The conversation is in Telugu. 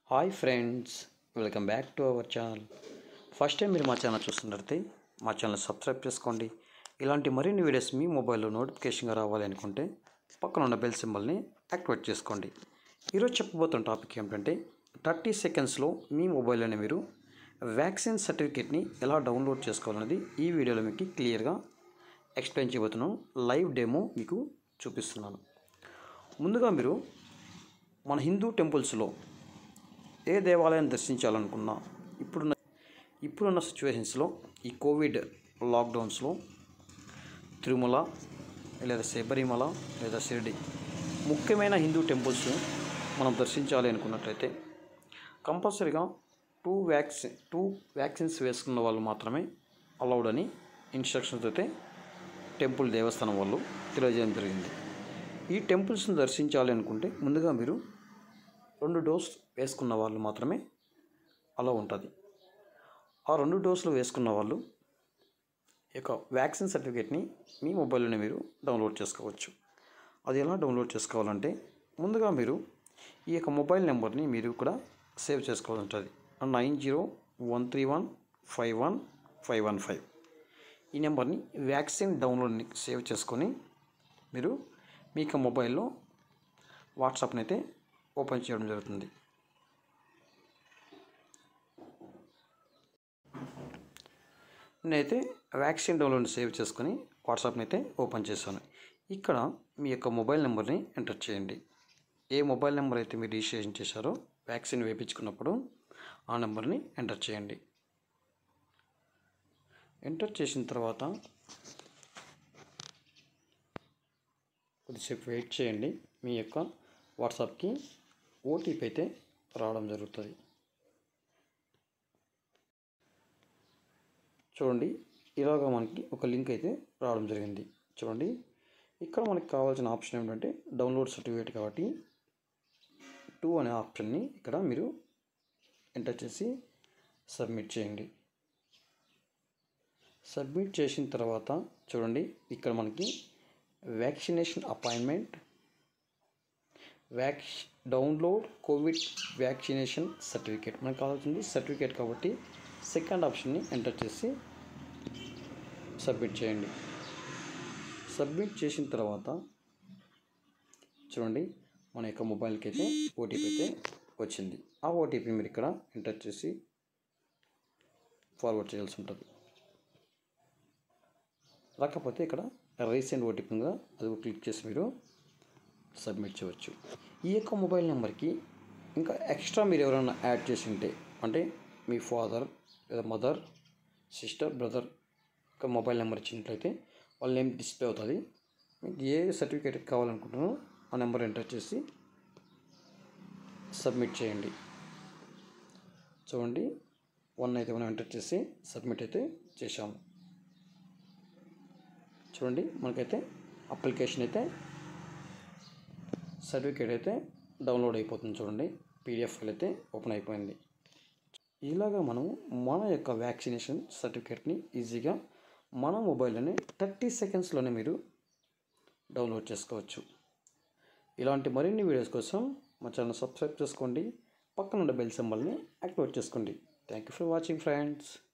hi friends welcome back to our channel first time మీరు మా ఛానల్ చూస్తున్నట్లయితే మా ఛానల్ సబ్స్క్రైబ్ చేసుకోండి ఇలాంటి మరిన్ని వీడియోస్ మీ మొబైల్లో నోటిఫికేషన్గా రావాలి అనుకుంటే పక్కన ఉన్న బెల్ సింబల్ని యాక్టివేట్ చేసుకోండి ఈరోజు చెప్పబోతున్న టాపిక్ ఏమిటంటే థర్టీ సెకండ్స్లో మీ మొబైల్లోనే మీరు వ్యాక్సిన్ సర్టిఫికేట్ని ఎలా డౌన్లోడ్ చేసుకోవాలనేది ఈ వీడియోలో మీకు క్లియర్గా ఎక్స్ప్లెయిన్ చేయబోతున్నాను లైవ్ డెమో మీకు చూపిస్తున్నాను ముందుగా మీరు మన హిందూ టెంపుల్స్లో ఏ దేవాలయాన్ని దర్శించాలనుకున్నా ఇప్పుడున్న ఇప్పుడున్న సిచ్యువేషన్స్లో ఈ కోవిడ్ లాక్డౌన్స్లో తిరుమల లేదా శబరిమల లేదా షిరిడి ముఖ్యమైన హిందూ టెంపుల్స్ మనం దర్శించాలి అనుకున్నట్లయితే కంపల్సరీగా టూ వ్యాక్సిన్ టూ వ్యాక్సిన్స్ వేసుకున్న వాళ్ళు మాత్రమే అలౌడ్ అని ఇన్స్ట్రక్షన్స్ అయితే టెంపుల్ దేవస్థానం వాళ్ళు తెలియజేయడం జరిగింది ఈ టెంపుల్స్ని దర్శించాలి అనుకుంటే ముందుగా మీరు రెండు డోస్ వేసుకున్న వాళ్ళు మాత్రమే అలా ఉంటుంది ఆ రెండు డోసులు వేసుకున్న వాళ్ళు ఈ యొక్క వ్యాక్సిన్ సర్టిఫికేట్ని మీ మొబైల్లోనే మీరు డౌన్లోడ్ చేసుకోవచ్చు అది ఎలా డౌన్లోడ్ చేసుకోవాలంటే ముందుగా మీరు ఈ యొక్క మొబైల్ నెంబర్ని మీరు కూడా సేవ్ చేసుకోవాల్సి ఉంటుంది nine zero one three one five one five one five ఈ నెంబర్ని వ్యాక్సిన్ డౌన్లోడ్ని సేవ్ చేసుకొని మీరు మీ యొక్క మొబైల్లో వాట్సాప్ని అయితే ఓపెన్ చేయడం జరుగుతుంది నేనైతే వ్యాక్సిన్ డౌన్లోడ్ సేవ్ చేసుకొని వాట్సాప్ని అయితే ఓపెన్ చేశాను ఇక్కడ మీ యొక్క మొబైల్ నెంబర్ని ఎంటర్ చేయండి ఏ మొబైల్ నెంబర్ అయితే మీరు రిజిస్ట్రేషన్ చేశారో వ్యాక్సిన్ వేయించుకున్నప్పుడు ఆ నెంబర్ని ఎంటర్ చేయండి ఎంటర్ చేసిన తర్వాత కొద్దిసేపు వెయిట్ చేయండి మీ యొక్క వాట్సాప్కి ఓటీపీ అయితే రావడం జరుగుతుంది చూడండి ఇలాగ మనకి ఒక లింక్ అయితే రావడం జరిగింది చూడండి ఇక్కడ మనకి కావాల్సిన ఆప్షన్ ఏమిటంటే డౌన్లోడ్ సర్టిఫికేట్ కాబట్టి టూ అనే ఆప్షన్ని ఇక్కడ మీరు ఎంటర్ చేసి సబ్మిట్ చేయండి సబ్మిట్ చేసిన తర్వాత చూడండి ఇక్కడ మనకి vaccination appointment vax download Covid vaccination certificate మనకు కావాల్సింది సర్టిఫికేట్ కాబట్టి సెకండ్ ఆప్షన్ని ఎంటర్ చేసి సబ్మిట్ చేయండి సబ్మిట్ చేసిన తర్వాత చూడండి మన యొక్క మొబైల్కి అయితే ఓటీపీ అయితే వచ్చింది ఆ ఓటీపీ మీరు ఇక్కడ ఎంటర్ చేసి ఫార్వర్డ్ చేయాల్సి ఉంటుంది రాకపోతే ఇక్కడ రీసెంట్ ఓటీపీగా అది క్లిక్ చేసి మీరు సబ్మిట్ చేయవచ్చు ఈ యొక్క మొబైల్ నెంబర్కి ఇంకా ఎక్స్ట్రా మీరు ఎవరైనా యాడ్ చేసి ఉంటే అంటే మీ ఫాదర్ లేదా మదర్ సిస్టర్ బ్రదర్ ఒక మొబైల్ నెంబర్ ఇచ్చినట్లయితే వాళ్ళ నేమ్ డిస్ప్లే అవుతుంది మీకు ఏ సర్టిఫికేట్ కావాలనుకుంటున్నారో ఆ నెంబర్ ఎంటర్ చేసి సబ్మిట్ చేయండి చూడండి వన్ అయితే మనం ఎంటర్ చేసి సబ్మిట్ అయితే చేశాము చూడండి మనకైతే అప్లికేషన్ అయితే సర్టిఫికేట్ అయితే డౌన్లోడ్ అయిపోతుంది చూడండి పీడిఎఫ్ ఫైల్ అయితే ఓపెన్ అయిపోయింది ఇలాగా మనం మన యొక్క వ్యాక్సినేషన్ సర్టిఫికేట్ని ఈజీగా మన మొబైల్లోనే థర్టీ సెకండ్స్లోనే మీరు డౌన్లోడ్ చేసుకోవచ్చు ఇలాంటి మరిన్ని వీడియోస్ కోసం మా ఛానల్ సబ్స్క్రైబ్ చేసుకోండి పక్కన ఉన్న బెల్ సింబల్ని యాక్టివేట్ చేసుకోండి thank you for watching friends